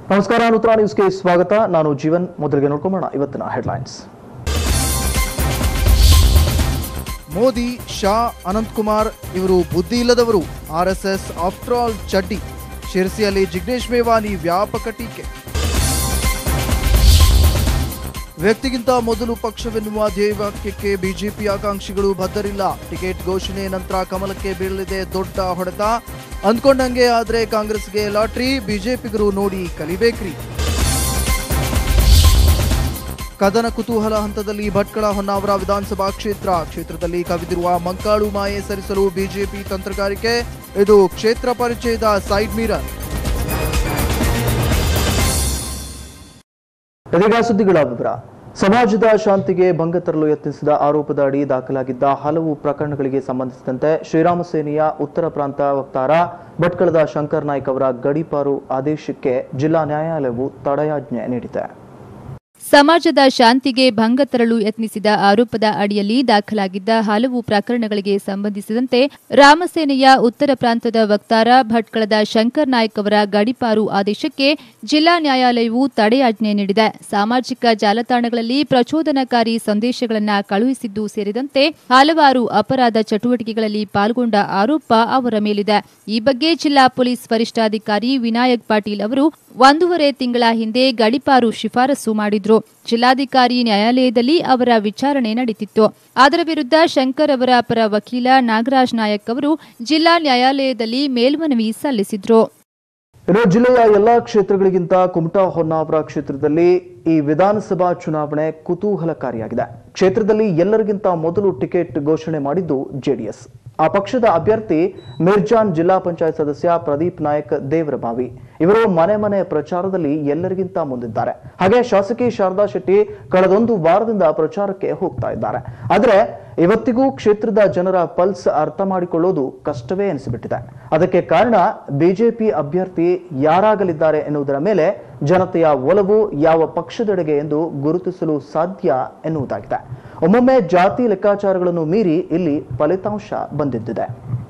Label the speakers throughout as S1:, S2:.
S1: ನಮಸ್ಕಾರ ನೂತನ ನ್ಯೂಸ್ಗೆ ಸ್ವಾಗತ ನಾನು ಜೀವನ್ ಮೊದಲಿಗೆ ನೋಡ್ಕೊಂಬೋಣ ಇವತ್ತಿನ ಹೆಡ್ಲೈನ್ಸ್
S2: ಮೋದಿ ಶಾ ಅನಂತಕುಮಾರ್ ಇವರು ಬುದ್ಧಿ ಇಲ್ಲದವರು ಆರ್ಎಸ್ಎಸ್ ಆಫ್ಟರ್ ಆಲ್ ಚಡ್ಡಿ ಶಿರಸಿಯಲ್ಲಿ ಜಿಗ್ನೇಶ್ ಮೇವಾನಿ ವ್ಯಾಪಕ ಟೀಕೆ ವ್ಯಕ್ತಿಗಿಂತ ಮೊದಲು ಪಕ್ಷವೆನ್ನುವ ಧ್ಯೇಯವಾಕ್ಯಕ್ಕೆ ಬಿಜೆಪಿ ಆಕಾಂಕ್ಷಿಗಳು ಬದ್ಧರಿಲ್ಲ ಟಿಕೆಟ್ ಘೋಷಣೆ ನಂತರ ಕಮಲಕ್ಕೆ ಬೀಳಲಿದೆ ದೊಡ್ಡ ಹೊಡೆತ ಅಂದ್ಕೊಂಡಂಗೆ ಆದ್ರೆ ಕಾಂಗ್ರೆಸ್ಗೆ ಲಾಟ್ರಿ ಬಿಜೆಪಿಗರು ನೋಡಿ ಕಲಿಬೇಕ್ರಿ ಕದನ ಕುತೂಹಲ ಹಂತದಲ್ಲಿ ಭಟ್ಕಳ ಹೊನ್ನಾವರ ವಿಧಾನಸಭಾ ಕ್ಷೇತ್ರ ಕ್ಷೇತ್ರದಲ್ಲಿ ಕವಿದಿರುವ ಮಂಕಾಳು ಮಾಯೆ ಸರಿಸಲು ಬಿಜೆಪಿ ತಂತ್ರಗಾರಿಕೆ ಇದು ಕ್ಷೇತ್ರ ಪರಿಚಯದ ಸೈಡ್ ಮಿರರ್
S1: ಇದೀಗ ಸುದ್ದಿಗಳ ವಿವರ ಸಮಾಜದ ಶಾಂತಿಗೆ ಭಂಗ ತರಲು ಯತ್ನಿಸಿದ ಆರೋಪದ ಅಡಿ ದಾಖಲಾಗಿದ್ದ ಹಲವು ಪ್ರಕರಣಗಳಿಗೆ ಸಂಬಂಧಿಸಿದಂತೆ ಶ್ರೀರಾಮ ಸೇನೆಯ ಉತ್ತರ ಪ್ರಾಂತ ವಕ್ತಾರ ಭಟ್ಕಳದ ಶಂಕರ್ ನಾಯ್ಕ್ ಅವರ ಗಡೀಪಾರು ಆದೇಶಕ್ಕೆ ಜಿಲ್ಲಾ ನ್ಯಾಯಾಲಯವು ತಡೆಯಾಜ್ಞೆ ನೀಡಿದೆ
S3: ಸಮಾಜದ ಶಾಂತಿಗೆ ಭಂಗ ತರಲು ಯತ್ನಿಸಿದ ಆರೋಪದ ಅಡಿಯಲ್ಲಿ ದಾಖಲಾಗಿದ್ದ ಹಲವು ಪ್ರಕರಣಗಳಿಗೆ ಸಂಬಂಧಿಸಿದಂತೆ ರಾಮಸೇನೆಯ ಉತ್ತರ ಪ್ರಾಂತದ ವಕ್ತಾರ ಭಟ್ಕಳದ ಶಂಕರ್ ನಾಯ್ಕ್ ಅವರ ಗಡಿಪಾರು ಆದೇಶಕ್ಕೆ ಜಿಲ್ಲಾ ನ್ಯಾಯಾಲಯವು ತಡೆಯಾಜ್ಞೆ ನೀಡಿದೆ ಸಾಮಾಜಿಕ ಜಾಲತಾಣಗಳಲ್ಲಿ ಪ್ರಚೋದನಕಾರಿ ಸಂದೇಶಗಳನ್ನು ಕಳುಹಿಸಿದ್ದು ಸೇರಿದಂತೆ ಹಲವಾರು ಅಪರಾಧ ಚಟುವಟಿಕೆಗಳಲ್ಲಿ ಪಾಲ್ಗೊಂಡ ಆರೋಪ ಅವರ ಮೇಲಿದೆ ಈ ಬಗ್ಗೆ ಜಿಲ್ಲಾ ಪೊಲೀಸ್ ವರಿಷ್ಠಾಧಿಕಾರಿ ವಿನಾಯಕ್ ಪಾಟೀಲ್ ಅವರು ಒಂದೂವರೆ ತಿಂಗಳ ಹಿಂದೆ ಗಡಿಪಾರು ಶಿಫಾರಸು ಮಾಡಿದ್ರು ಜಿಲ್ಲಾಧಿಕಾರಿ ನ್ಯಾಯಾಲಯದಲ್ಲಿ ಅವರ ವಿಚಾರಣೆ ನಡೀತಿತ್ತು ಅದರ ವಿರುದ್ಧ ಶಂಕರ್ ಅವರ ಪರ ವಕೀಲ ನಾಗರಾಜ್ ನಾಯಕ್ ಅವರು ಜಿಲ್ಲಾ ನ್ಯಾಯಾಲಯದಲ್ಲಿ ಮೇಲ್ಮನವಿ ಸಲ್ಲಿಸಿದ್ರು
S1: ಇನ್ನು ಜಿಲ್ಲೆಯ ಎಲ್ಲಾ ಕ್ಷೇತ್ರಗಳಿಗಿಂತ ಕುಮಟಾ ಹೊನ್ನಾವರ ಕ್ಷೇತ್ರದಲ್ಲಿ ಈ ವಿಧಾನಸಭಾ ಚುನಾವಣೆ ಕುತೂಹಲಕಾರಿಯಾಗಿದೆ ಕ್ಷೇತ್ರದಲ್ಲಿ ಎಲ್ಲರಿಗಿಂತ ಮೊದಲು ಟಿಕೆಟ್ ಘೋಷಣೆ ಮಾಡಿದ್ದು ಜೆಡಿಎಸ್ ಆ ಪಕ್ಷದ ಅಭ್ಯರ್ಥಿ ಮಿರ್ಜಾನ್ ಜಿಲ್ಲಾ ಪಂಚಾಯತ್ ಸದಸ್ಯ ಪ್ರದೀಪ್ ನಾಯಕ್ ದೇವರಬಾವಿ ಇವರು ಮನೆ ಮನೆ ಪ್ರಚಾರದಲ್ಲಿ ಎಲ್ಲರಿಗಿಂತ ಮುಂದಿದ್ದಾರೆ ಹಾಗೆ ಶಾಸಕಿ ಶಾರದಾ ಶೆಟ್ಟಿ ಕಳೆದೊಂದು ವಾರದಿಂದ ಪ್ರಚಾರಕ್ಕೆ ಹೋಗ್ತಾ ಇದ್ದಾರೆ ಆದ್ರೆ ಇವತ್ತಿಗೂ ಕ್ಷೇತ್ರದ ಜನರ ಪಲ್ಸ್ ಅರ್ಥ ಮಾಡಿಕೊಳ್ಳೋದು ಕಷ್ಟವೇ ಎನಿಸಿಬಿಟ್ಟಿದೆ ಅದಕ್ಕೆ ಕಾರಣ ಬಿಜೆಪಿ ಅಭ್ಯರ್ಥಿ ಯಾರಾಗಲಿದ್ದಾರೆ ಎನ್ನುವುದರ ಮೇಲೆ ಜನತೆಯ ಒಲವು ಯಾವ ಪಕ್ಷದೆಡೆಗೆ ಎಂದು ಗುರುತಿಸಲು ಸಾಧ್ಯ ಎನ್ನುವುದಾಗಿದೆ ಒಮ್ಮೊಮ್ಮೆ ಜಾತಿ ಲೆಕ್ಕಾಚಾರಗಳನ್ನು ಮೀರಿ ಇಲ್ಲಿ ಫಲಿತಾಂಶ ಬಂದಿದ್ದಿದೆ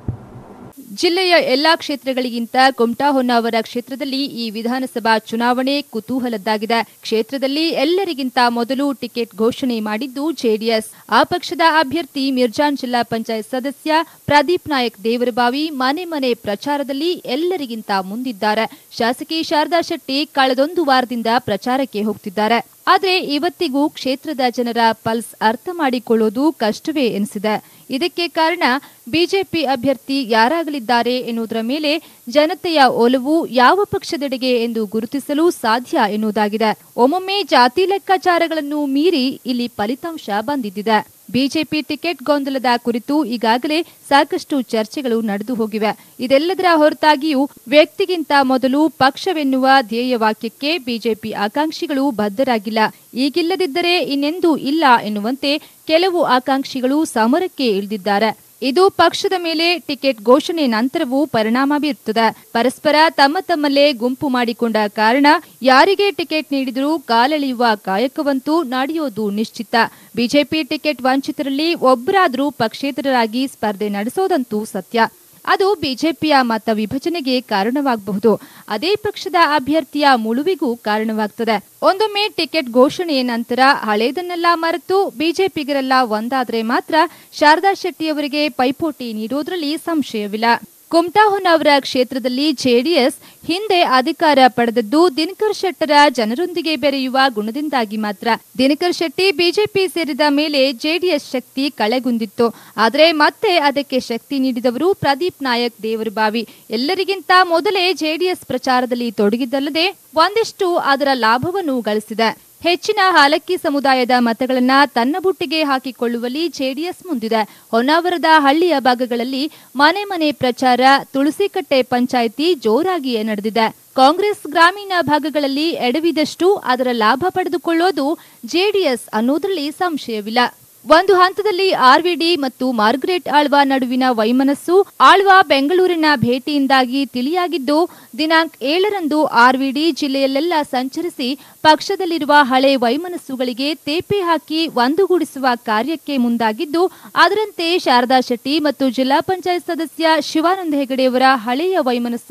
S3: ಜಿಲ್ಲೆಯ ಎಲ್ಲಾ ಕ್ಷೇತ್ರಗಳಿಗಿಂತ ಕುಮಟಾ ಹೊನ್ನಾವರ ಕ್ಷೇತ್ರದಲ್ಲಿ ಈ ವಿಧಾನಸಭಾ ಚುನಾವಣೆ ಕುತೂಹಲದ್ದಾಗಿದೆ ಕ್ಷೇತ್ರದಲ್ಲಿ ಎಲ್ಲರಿಗಿಂತ ಮೊದಲು ಟಿಕೆಟ್ ಘೋಷಣೆ ಮಾಡಿದ್ದು ಜೆಡಿಎಸ್ ಆ ಪಕ್ಷದ ಅಭ್ಯರ್ಥಿ ಮಿರ್ಜಾನ್ ಜಿಲ್ಲಾ ಪಂಚಾಯತ್ ಸದಸ್ಯ ಪ್ರದೀಪ್ ನಾಯಕ್ ದೇವರಬಾವಿ ಮನೆ ಮನೆ ಪ್ರಚಾರದಲ್ಲಿ ಎಲ್ಲರಿಗಿಂತ ಮುಂದಿದ್ದಾರೆ ಶಾಸಕಿ ಶಾರದಾ ಶೆಟ್ಟಿ ಕಳೆದೊಂದು ವಾರದಿಂದ ಪ್ರಚಾರಕ್ಕೆ ಹೋಗ್ತಿದ್ದಾರೆ ಆದರೆ ಇವತ್ತಿಗೂ ಕ್ಷೇತ್ರದ ಜನರ ಪಲ್ಸ್ ಅರ್ಥ ಮಾಡಿಕೊಳ್ಳೋದು ಕಷ್ಟವೇ ಎನಿಸಿದೆ ಇದಕ್ಕೆ ಕಾರಣ ಬಿಜೆಪಿ ಅಭ್ಯರ್ಥಿ ಯಾರಾಗಲಿದ್ದಾರೆ ಎನ್ನುವುದರ ಮೇಲೆ ಜನತೆಯ ಒಲವು ಯಾವ ಪಕ್ಷದೆಡೆಗೆ ಎಂದು ಗುರುತಿಸಲು ಸಾಧ್ಯ ಎನ್ನುವುದಾಗಿದೆ ಒಮ್ಮೊಮ್ಮೆ ಜಾತಿ ಲೆಕ್ಕಾಚಾರಗಳನ್ನು ಮೀರಿ ಇಲ್ಲಿ ಫಲಿತಾಂಶ ಬಂದಿದ್ದಿದೆ ಬಿಜೆಪಿ ಟಿಕೆಟ್ ಗೊಂದಲದ ಕುರಿತು ಈಗಾಗಲೇ ಸಾಕಷ್ಟು ಚರ್ಚೆಗಳು ನಡೆದು ಹೋಗಿವೆ ಇದೆಲ್ಲದರ ಹೊರತಾಗಿಯೂ ವ್ಯಕ್ತಿಗಿಂತ ಮೊದಲು ಪಕ್ಷವೆನ್ನುವ ಧ್ಯೇಯ ವಾಕ್ಯಕ್ಕೆ ಬಿಜೆಪಿ ಆಕಾಂಕ್ಷಿಗಳು ಬದ್ಧರಾಗಿಲ್ಲ ಈಗಿಲ್ಲದಿದ್ದರೆ ಇನ್ನೆಂದೂ ಇಲ್ಲ ಎನ್ನುವಂತೆ ಕೆಲವು ಆಕಾಂಕ್ಷಿಗಳು ಸಮರಕ್ಕೆ ಇಳಿದಿದ್ದಾರೆ ಇದು ಪಕ್ಷದ ಮೇಲೆ ಟಿಕೆಟ್ ಘೋಷಣೆ ನಂತರವೂ ಪರಿಣಾಮ ಬೀರುತ್ತದೆ ಪರಸ್ಪರ ತಮ್ಮ ತಮ್ಮಲ್ಲೇ ಗುಂಪು ಮಾಡಿಕೊಂಡ ಕಾರಣ ಯಾರಿಗೆ ಟಿಕೆಟ್ ನೀಡಿದರೂ ಕಾಲೆಳೆಯುವ ಕಾಯಕವಂತೂ ನಡೆಯೋದು ನಿಶ್ಚಿತ ಬಿಜೆಪಿ ಟಿಕೆಟ್ ವಂಚಿತರಲ್ಲಿ ಒಬ್ಬರಾದರೂ ಪಕ್ಷೇತರರಾಗಿ ಸ್ಪರ್ಧೆ ನಡೆಸೋದಂತೂ ಸತ್ಯ ಅದು ಬಿಜೆಪಿಯ ಮತ ವಿಭಜನೆಗೆ ಕಾರಣವಾಗಬಹುದು ಅದೇ ಪಕ್ಷದ ಅಭ್ಯರ್ಥಿಯ ಮುಳುವಿಗೂ ಕಾರಣವಾಗ್ತದೆ ಒಂದೊಮ್ಮೆ ಟಿಕೆಟ್ ಘೋಷಣೆಯ ನಂತರ ಹಳೇದನ್ನೆಲ್ಲ ಮರೆತು ಬಿಜೆಪಿಗರೆಲ್ಲ ಒಂದಾದ್ರೆ ಮಾತ್ರ ಶಾರದಾ ಶೆಟ್ಟಿಯವರಿಗೆ ಪೈಪೋಟಿ ನೀಡೋದ್ರಲ್ಲಿ ಸಂಶಯವಿಲ್ಲ ಕುಮಟಾ ಹೊನ್ನಾವರ ಕ್ಷೇತ್ರದಲ್ಲಿ ಜೆಡಿಎಸ್ ಹಿಂದೆ ಅಧಿಕಾರ ಪಡೆದದ್ದು ದಿನಕರ್ ಶೆಟ್ಟರ ಜನರೊಂದಿಗೆ ಬೆರೆಯುವ ಗುಣದಿಂದಾಗಿ ಮಾತ್ರ ದಿನಕರ್ ಶೆಟ್ಟಿ ಬಿಜೆಪಿ ಸೇರಿದ ಮೇಲೆ ಜೆಡಿಎಸ್ ಶಕ್ತಿ ಕಳೆಗುಂದಿತ್ತು ಆದರೆ ಮತ್ತೆ ಅದಕ್ಕೆ ಶಕ್ತಿ ನೀಡಿದವರು ಪ್ರದೀಪ್ ನಾಯಕ್ ದೇವರಬಾವಿ ಎಲ್ಲರಿಗಿಂತ ಮೊದಲೇ ಜೆಡಿಎಸ್ ಪ್ರಚಾರದಲ್ಲಿ ತೊಡಗಿದ್ದಲ್ಲದೆ ಒಂದಿಷ್ಟು ಅದರ ಲಾಭವನ್ನು ಗಳಿಸಿದೆ ಹೆಚ್ಚಿನ ಹಾಲಕ್ಕಿ ಸಮುದಾಯದ ಮತಗಳನ್ನ ತನ್ನ ಬುಟ್ಟಿಗೆ ಹಾಕಿಕೊಳ್ಳುವಲ್ಲಿ ಜೆಡಿಎಸ್ ಮುಂದಿದೆ ಹೊನ್ನಾವರದ ಹಳ್ಳಿಯ ಭಾಗಗಳಲ್ಲಿ ಮನೆ ಮನೆ ಪ್ರಚಾರ ತುಳಸಿಕಟ್ಟೆ ಪಂಚಾಯಿತಿ ಜೋರಾಗಿಯೇ ನಡೆದಿದೆ ಕಾಂಗ್ರೆಸ್ ಗ್ರಾಮೀಣ ಭಾಗಗಳಲ್ಲಿ ಎಡವಿದಷ್ಟು ಅದರ ಲಾಭ ಪಡೆದುಕೊಳ್ಳೋದು ಜೆಡಿಎಸ್ ಅನ್ನೋದ್ರಲ್ಲಿ ಸಂಶಯವಿಲ್ಲ ಒಂದು ಹಂತದಲ್ಲಿ ಆರ್ವಿಡಿ ಮತ್ತು ಮಾರ್ಗರೆಟ್ ಆಳ್ವಾ ನಡುವಿನ ವೈಮನಸ್ಸು ಆಳ್ವಾ ಬೆಂಗಳೂರಿನ ಭೇಟಿಯಿಂದಾಗಿ ತಿಳಿಯಾಗಿದ್ದು ದಿನಾಂಕ ಏಳರಂದು ಆರ್ವಿಡಿ ಜಿಲ್ಲೆಯಲ್ಲೆಲ್ಲ ಸಂಚರಿಸಿ ಪಕ್ಷದಲ್ಲಿರುವ ಹಳೆ ವೈಮನಸ್ಸುಗಳಿಗೆ ತೇಪೆ ಹಾಕಿ ಒಂದುಗೂಡಿಸುವ ಕಾರ್ಯಕ್ಕೆ ಮುಂದಾಗಿದ್ದು ಅದರಂತೆ ಶಾರದಾ ಶೆಟ್ಟಿ ಮತ್ತು ಜಿಲ್ಲಾ ಪಂಚಾಯತ್ ಸದಸ್ಯ ಶಿವಾನಂದ ಹೆಗಡೆಯವರ ಹಳೆಯ ವೈಮನಸ್ಸನ್ನ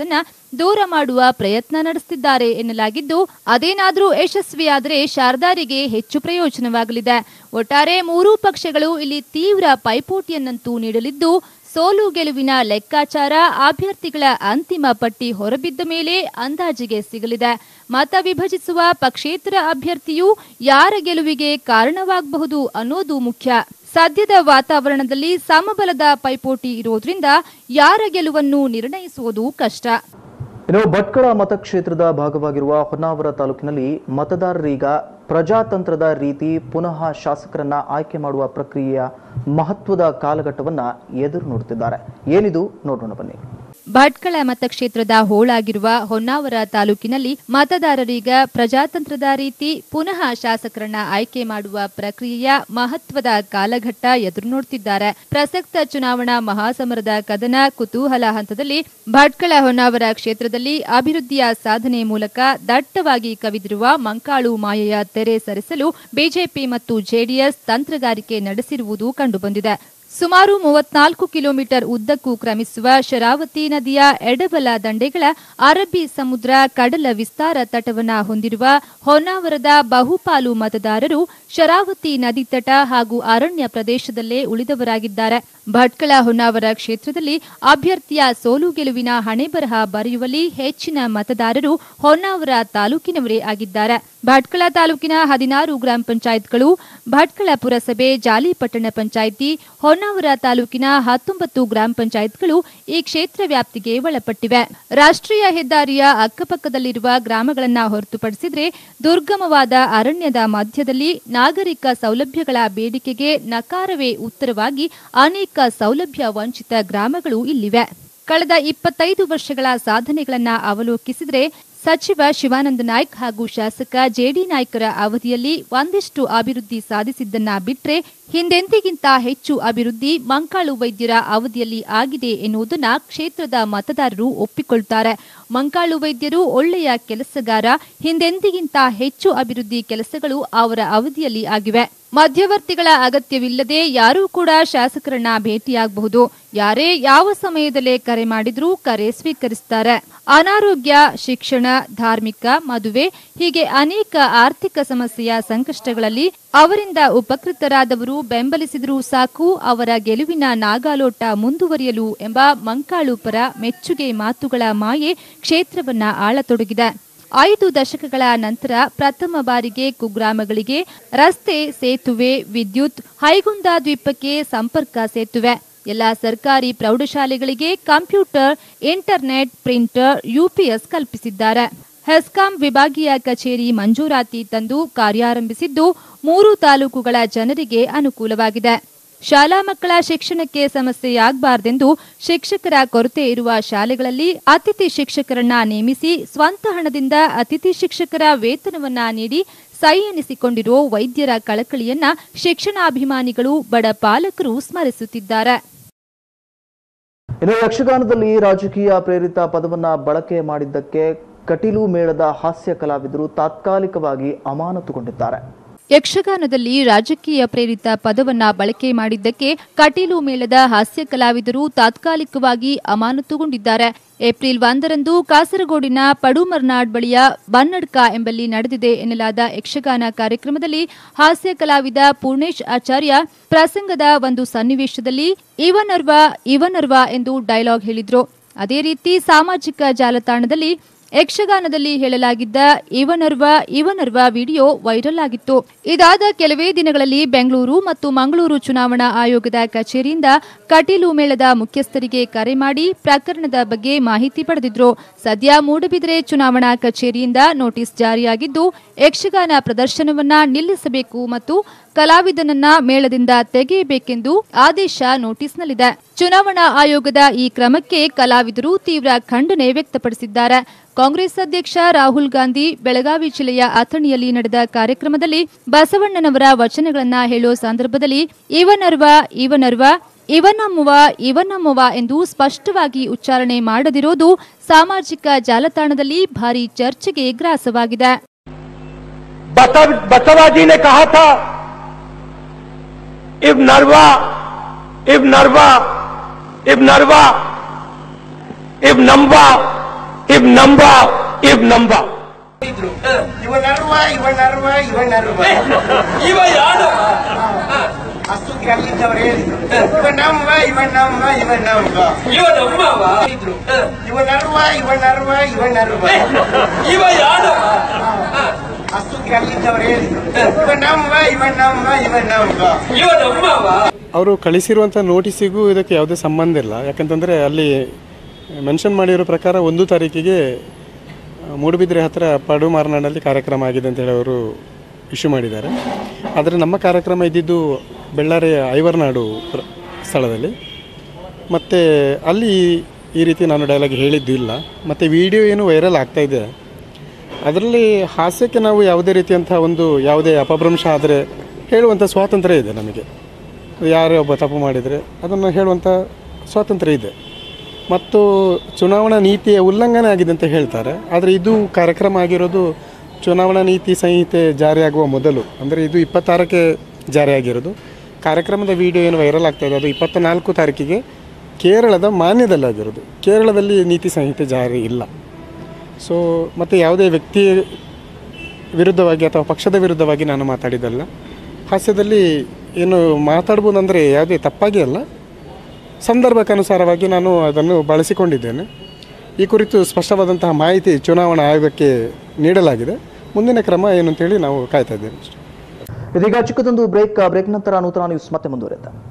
S3: ದೂರ ಮಾಡುವ ಪ್ರಯತ್ನ ನಡೆಸುತ್ತಿದ್ದಾರೆ ಎನ್ನಲಾಗಿದ್ದು ಅದೇನಾದ್ರೂ ಯಶಸ್ವಿಯಾದರೆ ಶಾರದಾರಿಗೆ ಹೆಚ್ಚು ಪ್ರಯೋಜನವಾಗಲಿದೆ ಒಟ್ಟಾರೆ ಮೂರೂ ಪಕ್ಷಗಳು ಇಲ್ಲಿ ತೀವ್ರ ಪೈಪೋಟಿಯನ್ನಂತೂ ನೀಡಲಿದ್ದು ಸೋಲು ಗೆಲುವಿನ ಲೆಕ್ಕಾಚಾರ ಅಭ್ಯರ್ಥಿಗಳ ಅಂತಿಮ ಪಟ್ಟಿ ಹೊರಬಿದ್ದ ಮೇಲೆ ಅಂದಾಜಿಗೆ ಸಿಗಲಿದೆ ಮತ ವಿಭಜಿಸುವ ಪಕ್ಷೇತರ ಅಭ್ಯರ್ಥಿಯು ಯಾರ ಗೆಲುವಿಗೆ ಕಾರಣವಾಗಬಹುದು ಅನ್ನೋದು ಮುಖ್ಯ ಸದ್ಯದ ವಾತಾವರಣದಲ್ಲಿ ಸಮಬಲದ ಪೈಪೋಟಿ ಇರೋದ್ರಿಂದ ಯಾರ ಗೆಲುವನ್ನು ನಿರ್ಣಯಿಸುವುದು ಕಷ್ಟ
S1: ಇನ್ನು ಭಟ್ಕಳ ಮತಕ್ಷೇತ್ರದ ಭಾಗವಾಗಿರುವ ಹೊನ್ನಾವರ ತಾಲೂಕಿನಲ್ಲಿ ಮತದಾರರೀಗ ಪ್ರಜಾತಂತ್ರದ ರೀತಿ ಪುನಃ ಶಾಸಕರನ್ನ ಆಯ್ಕೆ ಮಾಡುವ ಪ್ರಕ್ರಿಯೆಯ ಮಹತ್ವದ ಕಾಲಘಟ್ಟವನ್ನ ಎದುರು ನೋಡುತ್ತಿದ್ದಾರೆ ಏನಿದು ನೋಡೋಣ ಬನ್ನಿ
S3: ಭಟ್ಕಳ ಮತಕ್ಷೇತ್ರದ ಹೋಳಾಗಿರುವ ಹೊನ್ನಾವರ ತಾಲೂಕಿನಲ್ಲಿ ಮತದಾರರೀಗ ಪ್ರಜಾತಂತ್ರದ ರೀತಿ ಪುನಃ ಶಾಸಕರನ್ನ ಆಯ್ಕೆ ಮಾಡುವ ಪ್ರಕ್ರಿಯೆಯ ಮಹತ್ವದ ಕಾಲಘಟ್ಟ ಎದುರು ನೋಡುತ್ತಿದ್ದಾರೆ ಪ್ರಸಕ್ತ ಚುನಾವಣಾ ಮಹಾಸಮರದ ಕದನ ಕುತೂಹಲ ಹಂತದಲ್ಲಿ ಭಟ್ಕಳ ಹೊನ್ನಾವರ ಕ್ಷೇತ್ರದಲ್ಲಿ ಅಭಿವೃದ್ಧಿಯ ಸಾಧನೆ ಮೂಲಕ ದಟ್ಟವಾಗಿ ಕವಿದಿರುವ ಮಂಕಾಳು ಮಾಯೆಯ ತೆರೆ ಸರಿಸಲು ಬಿಜೆಪಿ ಮತ್ತು ಜೆಡಿಎಸ್ ತಂತ್ರಗಾರಿಕೆ ನಡೆಸಿರುವುದು ಕಂಡುಬಂದಿದೆ ಸುಮಾರು ಮೂವತ್ನಾಲ್ಕು ಕಿಲೋಮೀಟರ್ ಉದ್ದಕ್ಕೂ ಕ್ರಮಿಸುವ ಶರಾವತಿ ನದಿಯ ಎಡಬಲ ದಂಡೆಗಳ ಅರಬ್ಬಿ ಸಮುದ್ರ ಕಡಲ ವಿಸ್ತಾರ ತಟವನ್ನ ಹೊಂದಿರುವ ಹೊನ್ನಾವರದ ಬಹುಪಾಲು ಮತದಾರರು ಶರಾವತಿ ನದಿ ತಟ ಹಾಗೂ ಅರಣ್ಯ ಪ್ರದೇಶದಲ್ಲೇ ಉಳಿದವರಾಗಿದ್ದಾರೆ ಭಟ್ಕಳ ಹೊನ್ನಾವರ ಕ್ಷೇತ್ರದಲ್ಲಿ ಅಭ್ಯರ್ಥಿಯ ಸೋಲು ಗೆಲುವಿನ ಹಣೆಬರಹ ಬರೆಯುವಲ್ಲಿ ಹೆಚ್ಚಿನ ಮತದಾರರು ಹೊನ್ನಾವರ ತಾಲೂಕಿನವರೇ ಆಗಿದ್ದಾರೆ ಭಟ್ಕಳ ತಾಲೂಕಿನ ಹದಿನಾರು ಗ್ರಾಮ ಪಂಚಾಯತ್ಗಳು ಭಟ್ಕಳ ಪುರಸಭೆ ಜಾಲಿಪಟ್ಟಣ ಪಂಚಾಯಿತಿ ಹೊನ್ನಾವರ ತಾಲೂಕಿನ ಹತ್ತೊಂಬತ್ತು ಗ್ರಾಮ ಪಂಚಾಯತ್ಗಳು ಈ ಕ್ಷೇತ್ರ ವ್ಯಾಪ್ತಿಗೆ ಒಳಪಟ್ಟಿವೆ ರಾಷ್ಟ್ರೀಯ ಹೆದ್ದಾರಿಯ ಅಕ್ಕಪಕ್ಕದಲ್ಲಿರುವ ಗ್ರಾಮಗಳನ್ನ ಹೊರತುಪಡಿಸಿದ್ರೆ ದುರ್ಗಮವಾದ ಅರಣ್ಯದ ಮಧ್ಯದಲ್ಲಿ ನಾಗರಿಕ ಸೌಲಭ್ಯಗಳ ಬೇಡಿಕೆಗೆ ನಕಾರವೇ ಉತ್ತರವಾಗಿ ಅನೇಕ ಸೌಲಭ್ಯ ವಂಚಿತ ಗ್ರಾಮಗಳು ಇಲ್ಲಿವೆ ಕಳೆದ ಇಪ್ಪತ್ತೈದು ವರ್ಷಗಳ ಸಾಧನೆಗಳನ್ನ ಅವಲೋಕಿಸಿದ್ರೆ ಸಚಿವ ಶಿವಾನಂದ ನಾಯ್ಕ್ ಹಾಗೂ ಶಾಸಕ ಜೆಡಿ ನಾಯ್ಕರ ಅವಧಿಯಲ್ಲಿ ಒಂದಿಷ್ಟು ಅಭಿವೃದ್ಧಿ ಸಾಧಿಸಿದ್ದನ್ನ ಬಿಟ್ರೆ ಹಿಂದೆಂದಿಗಿಂತ ಹೆಚ್ಚು ಅಭಿವೃದ್ಧಿ ಮಂಕಾಳು ವೈದ್ಯರ ಅವಧಿಯಲ್ಲಿ ಆಗಿದೆ ಎನ್ನುವುದನ್ನ ಕ್ಷೇತ್ರದ ಮತದಾರರು ಒಪ್ಪಿಕೊಳ್ತಾರೆ ಮಂಕಾಳು ವೈದ್ಯರು ಒಳ್ಳೆಯ ಕೆಲಸಗಾರ ಹಿಂದೆಂದಿಗಿಂತ ಹೆಚ್ಚು ಅಭಿವೃದ್ಧಿ ಕೆಲಸಗಳು ಅವರ ಅವಧಿಯಲ್ಲಿ ಆಗಿವೆ ಮಧ್ಯವರ್ತಿಗಳ ಅಗತ್ಯವಿಲ್ಲದೆ ಯಾರೂ ಕೂಡ ಶಾಸಕರನ್ನ ಭೇಟಿಯಾಗಬಹುದು ಯಾರೇ ಯಾವ ಸಮಯದಲ್ಲೇ ಕರೆ ಮಾಡಿದ್ರೂ ಕರೆ ಸ್ವೀಕರಿಸುತ್ತಾರೆ ಅನಾರೋಗ್ಯ ಶಿಕ್ಷಣ ಧಾರ್ಮಿಕ ಮದುವೆ ಹೀಗೆ ಅನೇಕ ಆರ್ಥಿಕ ಸಮಸ್ಯೆಯ ಸಂಕಷ್ಟಗಳಲ್ಲಿ ಅವರಿಂದ ಉಪಕೃತರಾದವರು ಬೆಂಬಲಿಸಿದರೂ ಸಾಕು ಅವರ ಗೆಲುವಿನ ನಾಗಾಲೋಟ ಮುಂದುವರಿಯಲು ಎಂಬ ಮಂಕಾಳು ಪರ ಮೆಚ್ಚುಗೆ ಮಾತುಗಳ ಮಾಯೆ ಕ್ಷೇತ್ರವನ್ನ ಆಳತೊಡಗಿದೆ ಐದು ದಶಕಗಳ ನಂತರ ಪ್ರಥಮ ಬಾರಿಗೆ ಕುಗ್ರಾಮಗಳಿಗೆ ರಸ್ತೆ ಸೇತುವೆ ವಿದ್ಯುತ್ ಹೈಗುಂದ ದ್ವೀಪಕ್ಕೆ ಸಂಪರ್ಕ ಸೇತುವೆ ಎಲ್ಲ ಸರ್ಕಾರಿ ಪ್ರೌಢಶಾಲೆಗಳಿಗೆ ಕಂಪ್ಯೂಟರ್ ಇಂಟರ್ನೆಟ್ ಪ್ರಿಂಟರ್ ಯುಪಿಎಸ್ ಕಲ್ಪಿಸಿದ್ದಾರೆ ಹೆಸ್ಕಾಂ ವಿಭಾಗೀಯ ಕಚೇರಿ ಮಂಜೂರಾತಿ ತಂದು ಕಾರ್ಯಾರಂಭಿಸಿದ್ದು ಮೂರು ತಾಲೂಕುಗಳ ಜನರಿಗೆ ಅನುಕೂಲವಾಗಿದೆ ಶಾಲಾ ಮಕ್ಕಳ ಶಿಕ್ಷಣಕ್ಕೆ ಸಮಸ್ಯೆಯಾಗಬಾರದೆಂದು ಶಿಕ್ಷಕರ ಕೊರತೆ ಇರುವ ಶಾಲೆಗಳಲ್ಲಿ ಅತಿಥಿ ಶಿಕ್ಷಕರನ್ನ ನೇಮಿಸಿ ಸ್ವಂತ ಹಣದಿಂದ ಅತಿಥಿ ಶಿಕ್ಷಕರ ವೇತನವನ್ನ ನೀಡಿ ಸೈ ಎನಿಸಿಕೊಂಡಿರೋ ವೈದ್ಯರ ಕಳಕಳಿಯನ್ನ ಶಿಕ್ಷಣಾಭಿಮಾನಿಗಳು ಬಡ ಪಾಲಕರು ಸ್ಮರಿಸುತ್ತಿದ್ದಾರೆ
S1: ಇನ್ನು ಯಕ್ಷಗಾನದಲ್ಲಿ ರಾಜಕೀಯ ಪ್ರೇರಿತ ಪದವನ್ನ ಬಳಕೆ ಮಾಡಿದ್ದಕ್ಕೆ ಕಟೀಲು ಮೇಳದ ಹಾಸ್ಯ ಕಲಾವಿದರು ತಾತ್ಕಾಲಿಕವಾಗಿ ಅಮಾನತುಗೊಂಡಿದ್ದಾರೆ
S3: ಯಕ್ಷಗಾನದಲ್ಲಿ ರಾಜಕೀಯ ಪ್ರೇರಿತ ಪದವನ್ನ ಬಳಕೆ ಮಾಡಿದ್ದಕ್ಕೆ ಕಟೀಲು ಮೇಳದ ಹಾಸ್ಯ ಕಲಾವಿದರು ತಾತ್ಕಾಲಿಕವಾಗಿ ಅಮಾನತುಗೊಂಡಿದ್ದಾರೆ ಏಪ್ರಿಲ್ ಒಂದರಂದು ಕಾಸರಗೋಡಿನ ಪಡುಮರ್ನಾಡ್ ಬಳಿಯ ಬನ್ನಡ್ಕ ಎಂಬಲ್ಲಿ ನಡೆದಿದೆ ಎನ್ನಲಾದ ಯಕ್ಷಗಾನ ಕಾರ್ಯಕ್ರಮದಲ್ಲಿ ಹಾಸ್ಯ ಕಲಾವಿದ ಪೂರ್ಣೇಶ್ ಆಚಾರ್ಯ ಪ್ರಸಂಗದ ಒಂದು ಸನ್ನಿವೇಶದಲ್ಲಿ ಇವನರ್ವ ಇವನರ್ವ ಎಂದು ಡೈಲಾಗ್ ಹೇಳಿದ್ರು ಅದೇ ರೀತಿ ಸಾಮಾಜಿಕ ಜಾಲತಾಣದಲ್ಲಿ ಯಕ್ಷಗಾನದಲ್ಲಿ ಹೇಳಲಾಗಿದ್ದ ಇವನರ್ವ ಇವನರ್ವ ವಿಡಿಯೋ ವೈರಲ್ ಆಗಿತ್ತು ಇದಾದ ಕೆಲವೇ ದಿನಗಳಲ್ಲಿ ಬೆಂಗಳೂರು ಮತ್ತು ಮಂಗಳೂರು ಚುನಾವಣಾ ಆಯೋಗದ ಕಚೇರಿಯಿಂದ ಕಟೀಲು ಮೇಳದ ಮುಖ್ಯಸ್ಥರಿಗೆ ಕರೆ ಮಾಡಿ ಪ್ರಕರಣದ ಬಗ್ಗೆ ಮಾಹಿತಿ ಪಡೆದಿದ್ರು ಸದ್ಯ ಮೂಡಬಿದರೆ ಚುನಾವಣಾ ಕಚೇರಿಯಿಂದ ನೋಟಿಸ್ ಜಾರಿಯಾಗಿದ್ದು ಯಕ್ಷಗಾನ ಪ್ರದರ್ಶನವನ್ನ ನಿಲ್ಲಿಸಬೇಕು ಮತ್ತು ಕಲಾವಿದನನ್ನ ಮೇಳದಿಂದ ತೆಗೆಯಬೇಕೆಂದು ಆದೇಶ ನೋಟಿಸ್ನಲ್ಲಿದೆ ಚುನಾವಣಾ ಆಯೋಗದ ಈ ಕ್ರಮಕ್ಕೆ ಕಲಾವಿದರು ತೀವ್ರ ಖಂಡನೆ ವ್ಯಕ್ತಪಡಿಸಿದ್ದಾರೆ ಕಾಂಗ್ರೆಸ್ ಅಧ್ಯಕ್ಷ ರಾಹುಲ್ ಗಾಂಧಿ ಬೆಳಗಾವಿ ಜಿಲ್ಲೆಯ ಅಥಣಿಯಲ್ಲಿ ನಡೆದ ಕಾರ್ಯಕ್ರಮದಲ್ಲಿ ಬಸವಣ್ಣನವರ ವಚನಗಳನ್ನ ಹೇಳೋ ಸಂದರ್ಭದಲ್ಲಿ ಇವನರ್ವ ಇವನರ್ವ ಇವನಮ್ಮುವ ಇವನಮ್ಮುವ ಎಂದು ಸ್ಪಷ್ಟವಾಗಿ ಉಚ್ಚಾರಣೆ ಮಾಡದಿರೋದು ಸಾಮಾಜಿಕ ಜಾಲತಾಣದಲ್ಲಿ ಭಾರಿ ಚರ್ಚೆಗೆ ಗ್ರಾಸವಾಗಿದೆ
S4: बसव बसवा जी ने कहा था इब नरवा इब नरवा इब नरवा इब नम्बा if number, if number.
S5: ಇವನರ್ವ ಇವನರ್ವ ಇವನರ್ವ
S6: ಇವ ಯಾರು
S5: ಅಷ್ಟೊತ್ತಿಗೆ ಅಲ್ಲಿದ್ದವರು ಹೇಳಿದ್ರು ಇವನಮ್ಮ ಇವನಮ್ಮ ಇವನಮ್ಮ
S6: ಇವ ನಮ್ಮವ
S5: ಇವನರ್ವ ಇವನರ್ವ ಇವನರ್ವ
S6: ಇವ ಯಾರು
S5: ಅಷ್ಟೊತ್ತಿಗೆ ಅಲ್ಲಿದ್ದವರು ಹೇಳಿದ್ರು ಇವನಮ್ಮ ಇವನಮ್ಮ ಇವನಮ್ಮ
S6: ಇವ ನಮ್ಮವ
S7: ಅವರು ಕಳಿಸಿರುವಂಥ ನೋಟಿಸಿಗೂ ಇದಕ್ಕೆ ಯಾವುದೇ ಸಂಬಂಧ ಇಲ್ಲ ಯಾಕಂತಂದರೆ ಅಲ್ಲಿ ಮೆನ್ಷನ್ ಮಾಡಿರೋ ಪ್ರಕಾರ ಒಂದು ತಾರೀಕಿಗೆ ಆ, ಮೂಡುಬಿದ್ರೆ ಹತ್ತಿರ ಪಡು ಮಾರನಾಡಲ್ಲಿ ಕಾರ್ಯಕ್ರಮ ಆಗಿದೆ ಅಂತೇಳಿ ಅವರು ಇಶ್ಯೂ ಮಾಡಿದ್ದಾರೆ ಆದರೆ ನಮ್ಮ ಕಾರ್ಯಕ್ರಮ ಇದ್ದಿದ್ದು ಬೆಳ್ಳಾರಿಯ ಐವರ್ನಾಡು ಪ್ರ- ಸ್ಥಳದಲ್ಲಿ ಮತ್ತು ಅಲ್ಲಿ ಈ ರೀತಿ ನಾನು ಡೈಲಾಗ್ ಹೇಳಿದ್ದು ಇಲ್ಲ ಮತ್ತು ವಿಡಿಯೋ ಏನು ವೈರಲ್ ಆಗ್ತಾ ಇದೆ ಅದರಲ್ಲಿ ಹಾಸ್ಯಕ್ಕೆ ನಾವು ಯಾವುದೇ ರೀತಿಯಂಥ ಒಂದು ಯಾವುದೇ ಅಪಭ್ರಂಶ ಆದರೆ ಹೇಳುವಂಥ ಸ್ವಾತಂತ್ರ್ಯ ಇದೆ ನಮಗೆ ಯಾರೇ ಒಬ್ಬ ತಪ್ಪು ಮಾಡಿದರೆ ಅದನ್ನು ಹೇಳುವಂಥ ಸ್ವಾತಂತ್ರ್ಯ ಇದೆ ಮತ್ತು ಚುನಾವಣಾ ನೀತಿಯ ಉಲ್ಲಂಘನೆ ಆಗಿದೆ ಅಂತ ಹೇಳ್ತಾರೆ ಆದರೆ ಇದು ಕಾರ್ಯಕ್ರಮ ಆಗಿರೋದು ಚುನಾವಣಾ ನೀತಿ ಸಂಹಿತೆ ಜಾರಿಯಾಗುವ ಮೊದಲು ಅಂದರೆ ಇದು ಇಪ್ಪತ್ತಾರಕ್ಕೆ ಜಾರಿಯಾಗಿರೋದು ಕಾರ್ಯಕ್ರಮದ ವಿಡಿಯೋ ಏನು ವೈರಲ್ ಆಗ್ತಾ ಇದೆ ಅದು ಇಪ್ಪತ್ತ ನಾಲ್ಕು ತಾರೀಕಿಗೆ ಕೇರಳದ ಮಾನ್ಯದಲ್ಲಾಗಿರೋದು ಕೇರಳದಲ್ಲಿ ನೀತಿ ಸಂಹಿತೆ ಜಾರಿ ಇಲ್ಲ ಸೊ ಮತ್ತು ಯಾವುದೇ ವ್ಯಕ್ತಿ ವಿರುದ್ಧವಾಗಿ ಅಥವಾ ಪಕ್ಷದ ವಿರುದ್ಧವಾಗಿ ನಾನು ಮಾತಾಡಿದ್ದಲ್ಲ ಹಾಸ್ಯದಲ್ಲಿ ಏನು ಮಾತಾಡ್ಬೋದಂದರೆ ಯಾವುದೇ ತಪ್ಪಾಗಿ ಅಲ್ಲ ಸಂದರ್ಭಕ್ಕನುಸಾರವಾಗಿ ನಾನು ಅದನ್ನು ಬಳಸಿಕೊಂಡಿದ್ದೇನೆ ಈ ಕುರಿತು ಸ್ಪಷ್ಟವಾದಂತಹ ಮಾಹಿತಿ ಚುನಾವಣಾ ಆಯೋಗಕ್ಕೆ ನೀಡಲಾಗಿದೆ ಮುಂದಿನ ಕ್ರಮ ಏನು ಅಂತೇಳಿ ನಾವು ಕಾಯ್ತಾ ಇದ್ದೇವೆ ಅಷ್ಟೇ
S1: ಇದೀಗ ಚಿಕ್ಕದೊಂದು ಬ್ರೇಕ್ ಬ್ರೇಕ್ ನಂತರ ನೂತನ ನ್ಯೂಸ್ ಮತ್ತೆ ಮುಂದುವರಿಯುತ್ತೆ